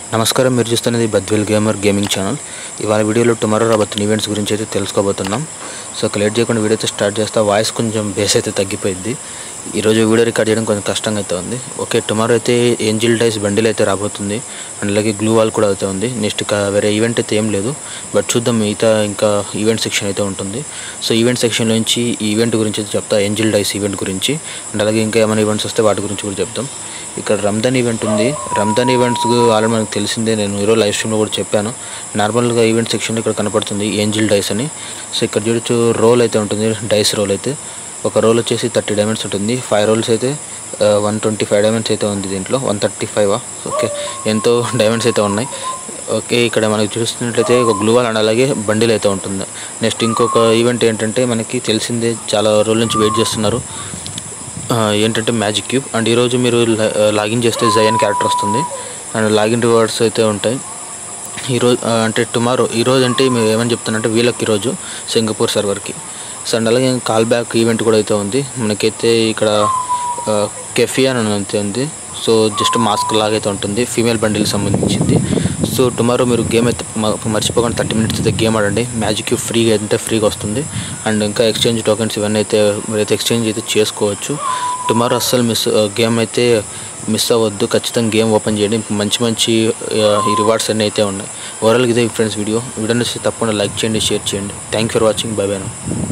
నమస్కారం మీరు చూస్తున్నది బద్వేల్ గేమర్ గేమింగ్ ఛానల్ ఇవాళ వీడియోలో టుమారో రాబోతున్న ఈవెంట్స్ గురించి అయితే తెలుసుకోబోతున్నాం సో ఇక లేట్ చేయకుండా వీడియో అయితే స్టార్ట్ చేస్తా వాయిస్ కొంచెం బేస్ అయితే తగ్గిపోయింది ఈరోజు వీడియో రికార్డ్ చేయడం కొంచెం కష్టంగా అయితే ఉంది ఓకే టుమారో అయితే ఏంజిల్ డైస్ బండిల్ అయితే రాబోతుంది అండ్ అలాగే గ్లూ వాల్ కూడా అయితే ఉంది నెక్స్ట్ ఇక వేరే ఈవెంట్ అయితే ఏం లేదు బట్ చూద్దాం మిగతా ఇంకా ఈవెంట్ సెక్షన్ అయితే ఉంటుంది సో ఈవెంట్ సెక్షన్లో నుంచి ఈ ఈవెంట్ గురించి అయితే చెప్తా ఏంజిల్ డైస్ ఈవెంట్ గురించి అండ్ అలాగే ఇంకా ఏమైనా ఈవెంట్స్ వస్తే వాటి గురించి కూడా చెప్తాం ఇక్కడ రంజాన్ ఈవెంట్ ఉంది రంజాన్ ఈవెంట్స్ ఆల్రెడీ మనకు తెలిసిందే నేను ఈరోజు లైవ్ స్ట్రీమ్లో కూడా చెప్పాను నార్మల్గా ఈవెంట్ సెక్షన్లో ఇక్కడ కనపడుతుంది ఏంజిల్ డైస్ అని సో ఇక్కడ చూడొచ్చు రోల్ అయితే ఉంటుంది డైస్ రోల్ అయితే ఒక రోల్ వచ్చేసి థర్టీ డైమండ్స్ ఉంటుంది ఫైవ్ రోల్స్ అయితే వన్ ట్వంటీ ఫైవ్ డైమండ్స్ అయితే ఉంది దీంట్లో వన్ థర్టీ ఫైవ్ ఓకే ఎంతో డైమండ్స్ అయితే ఉన్నాయి ఓకే ఇక్కడ మనకి చూస్తున్నట్లయితే ఒక గ్లూవాల్ అండ్ అలాగే బండిల్ అయితే ఉంటుంది నెక్స్ట్ ఇంకొక ఈవెంట్ ఏంటంటే మనకి తెలిసిందే చాలా రోజుల నుంచి వెయిట్ చేస్తున్నారు ఆ, ఏంటంటే మ్యాజిక్ క్యూబ్ అండ్ ఈరోజు మీరు లా- లాగిన్ చేస్తే జయన్ క్యారెక్టర్ వస్తుంది అండ్ లాగిన్ రివార్డ్స్ అయితే ఉంటాయి ఈరోజు ఆ, అంటే టుమారో ఈరోజు అంటే మేము ఏమని చెప్తానంటే వీళ్ళకి ఈరోజు సింగపూర్ సర్వర్కి సో అండ్ అలాగే కాల్ బ్యాక్ ఈవెంట్ కూడా అయితే ఉంది మనకైతే ఇక్కడ కెఫీ అని అయితే ఉంది సో జస్ట్ మాస్క్ లాగైతే ఉంటుంది ఫీమేల్ బండిల్కి సంబంధించింది సో టుమారో మీరు గేమ్ అయితే మ- మర్చిపోకుండా థర్టీ మినిట్స్ అయితే గేమ్ ఆడండి మ్యాజిక్ క్యూబ్ ఫ్రీగా అయితే ఫ్రీగా వస్తుంది అండ్ ఇంకా ఎక్స్చేంజ్ టోకెన్స్ ఇవన్నీ అయితే మీరైతే ఎక్స్చేంజ్ అయితే చేసుకోవచ్చు టుమారో అస్సలు మిస్ గేమ్ అయితే మిస్ అవ్వద్దు ఖచ్చితంగా గేమ్ ఓపెన్ చేయండి మంచి మంచి ఆ, ఈ రివార్డ్స్ అన్నీ అయితే ఉన్నాయి ఓవరాల్గా ఇదే ఫ్రెండ్స్ వీడియో వీడియో నచ్చితే తప్పకుండా లైక్ చేయండి షేర్ చేయండి thank for watching bye by